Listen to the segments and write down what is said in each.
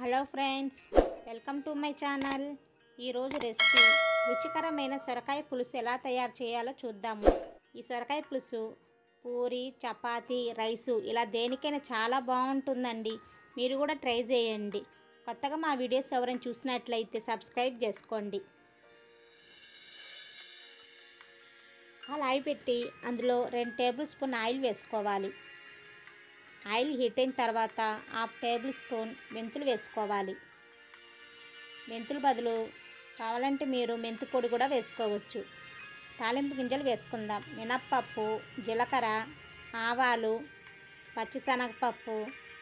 hello friends welcome to my channel ఈరోజు recipe రుచికరమైన సొరకాయ పులుసు ఎలా తయారు చేయాలో చూద్దాము ఈ సొరకాయ పులుసు పూరి చపాతీ రైసు ఇలా దేనికైనా చాలా బాగుంటుందండి మీరు కూడా ట్రై చేయండి కొత్తగా మా వీడియోస్ ఎవరైనా చూసినట్లయితే సబ్స్క్రైబ్ చేసుకోండి కళాయి పెట్టి అందులో రెండు టేబుల్ స్పూన్ ఆయిల్ వేసుకోవాలి ఆయిల్ హీట్ అయిన తర్వాత హాఫ్ టేబుల్ స్పూన్ మెంతులు వేసుకోవాలి మెంతుల బదులు కావాలంటే మీరు మెంతు పొడి కూడా వేసుకోవచ్చు తాలింపు గింజలు వేసుకుందాం మినప్పప్పు జీలకర్ర ఆవాలు పచ్చిశనగపప్పు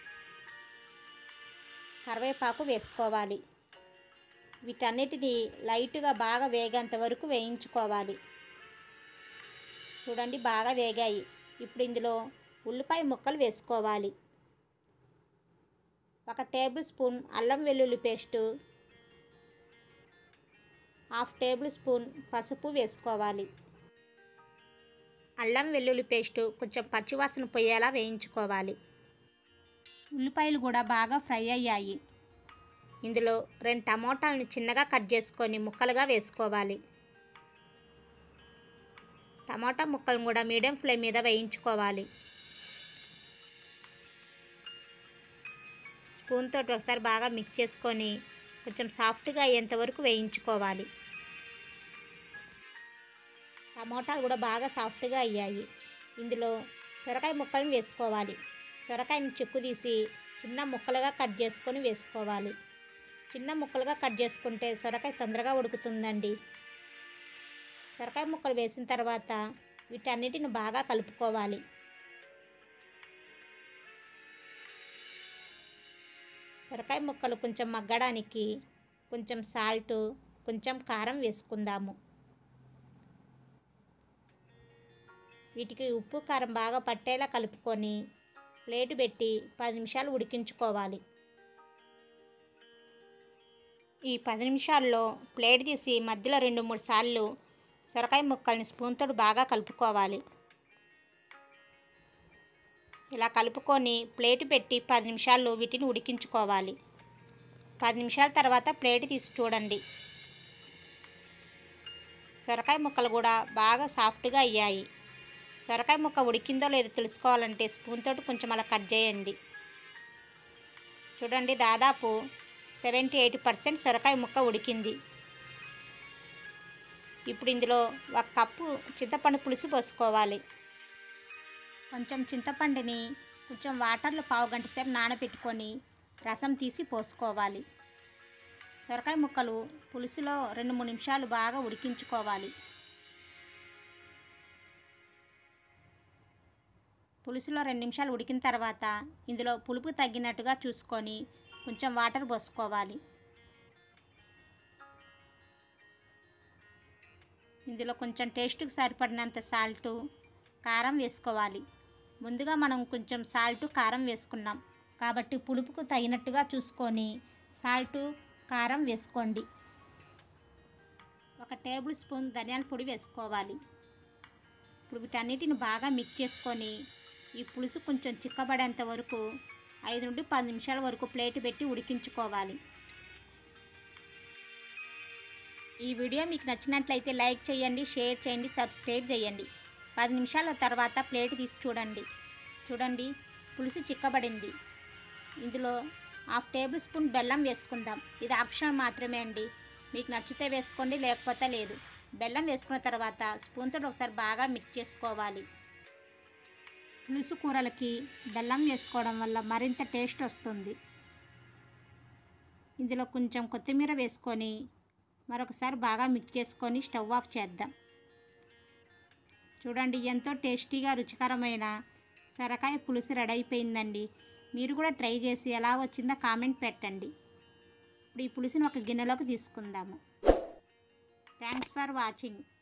కరివేపాకు వేసుకోవాలి వీటన్నిటిని లైట్గా బాగా వేగేంత వరకు వేయించుకోవాలి చూడండి బాగా వేగాయి ఇప్పుడు ఇందులో ఉల్లిపాయ ముక్కలు వేసుకోవాలి ఒక టేబుల్ స్పూన్ అల్లం వెల్లుల్లి పేస్టు హాఫ్ టేబుల్ స్పూన్ పసుపు వేసుకోవాలి అల్లం వెల్లుల్లి పేస్టు కొంచెం పచ్చివాసన పోయేలా వేయించుకోవాలి ఉల్లిపాయలు కూడా బాగా ఫ్రై అయ్యాయి ఇందులో రెండు టమోటాలను చిన్నగా కట్ చేసుకొని ముక్కలుగా వేసుకోవాలి టమాటా ముక్కలను కూడా మీడియం ఫ్లేమ్ మీద వేయించుకోవాలి స్పూన్ తోటి ఒకసారి బాగా మిక్స్ చేసుకొని కొంచెం సాఫ్ట్గా అయ్యేంత వరకు వేయించుకోవాలి టమోటాలు కూడా బాగా సాఫ్ట్గా అయ్యాయి ఇందులో సొరకాయ ముక్కలను వేసుకోవాలి సొరకాయని చెక్కు తీసి చిన్న ముక్కలుగా కట్ చేసుకొని వేసుకోవాలి చిన్న ముక్కలుగా కట్ చేసుకుంటే సొరకాయ తొందరగా ఉడుకుతుందండి సొరకాయ ముక్కలు వేసిన తర్వాత వీటన్నిటిని బాగా కలుపుకోవాలి సొరకాయ ముక్కలు కొంచెం మగ్గడానికి కొంచెం సాల్ట్ కొంచెం కారం వేసుకుందాము వీటికి ఉప్పు కారం బాగా పట్టేలా కలుపుకొని ప్లేటు పెట్టి పది నిమిషాలు ఉడికించుకోవాలి ఈ పది నిమిషాల్లో ప్లేట్ తీసి మధ్యలో రెండు మూడు సార్లు సొరకాయ ముక్కల్ని స్పూన్తో బాగా కలుపుకోవాలి ఇలా కలుపుకొని ప్లేట్ పెట్టి పది నిమిషాలు వీటిని ఉడికించుకోవాలి పది నిమిషాల తర్వాత ప్లేట్ తీసి చూడండి సొరకాయ ముక్కలు కూడా బాగా సాఫ్ట్గా అయ్యాయి సొరకాయ ముక్క ఉడికిందో లేదో తెలుసుకోవాలంటే స్పూన్ తోటి కొంచెం అలా కట్ చేయండి చూడండి దాదాపు సెవెంటీ ఎయిటీ పర్సెంట్ సొరకాయ ముక్క ఉడికింది ఇప్పుడు ఇందులో ఒక కప్పు చింతపండు పులుసు పోసుకోవాలి కొంచెం చింతపండుని కొంచెం వాటర్లో పావు గంట సేపు నానబెట్టుకొని రసం తీసి పోసుకోవాలి సొరకాయ ముక్కలు పులుసులో రెండు మూడు నిమిషాలు బాగా ఉడికించుకోవాలి పులుసులో రెండు నిమిషాలు ఉడికిన తర్వాత ఇందులో పులుపు తగ్గినట్టుగా చూసుకొని కొంచెం వాటర్ పోసుకోవాలి ఇందులో కొంచెం టేస్ట్కి సరిపడినంత సాల్టు కారం వేసుకోవాలి ముందుగా మనం కొంచెం సాల్టు కారం వేసుకున్నాం కాబట్టి పులుపుకు తగినట్టుగా చూసుకొని సాల్టు కారం వేసుకోండి ఒక టేబుల్ స్పూన్ ధనియాల పొడి వేసుకోవాలి ఇప్పుడు వీటన్నిటిని బాగా మిక్స్ చేసుకొని ఈ పులుసు కొంచెం చిక్కబడేంత వరకు ఐదు నుండి పది నిమిషాల వరకు ప్లేట్ పెట్టి ఉడికించుకోవాలి ఈ వీడియో మీకు నచ్చినట్లయితే లైక్ చేయండి షేర్ చేయండి సబ్స్క్రైబ్ చేయండి పది నిమిషాల తర్వాత ప్లేట్ తీసి చూడండి చూడండి పులుసు చిక్కబడింది ఇందులో హాఫ్ టేబుల్ స్పూన్ బెల్లం వేసుకుందాం ఇది ఆప్షన్ మాత్రమే అండి మీకు నచ్చితే వేసుకోండి లేకపోతే లేదు బెల్లం వేసుకున్న తర్వాత స్పూన్తో ఒకసారి బాగా మిక్స్ చేసుకోవాలి పులుసు కూరలకి బెల్లం వేసుకోవడం వల్ల మరింత టేస్ట్ వస్తుంది ఇందులో కొంచెం కొత్తిమీర వేసుకొని మరొకసారి బాగా మిక్స్ చేసుకొని స్టవ్ ఆఫ్ చేద్దాం చూడండి ఎంతో టేస్టీగా రుచికరమైన సొరకాయ పులుసు రెడీ అయిపోయిందండి మీరు కూడా ట్రై చేసి ఎలా వచ్చిందో కామెంట్ పెట్టండి ఇప్పుడు ఈ పులుసుని ఒక గిన్నెలోకి తీసుకుందాము థ్యాంక్స్ ఫర్ వాచింగ్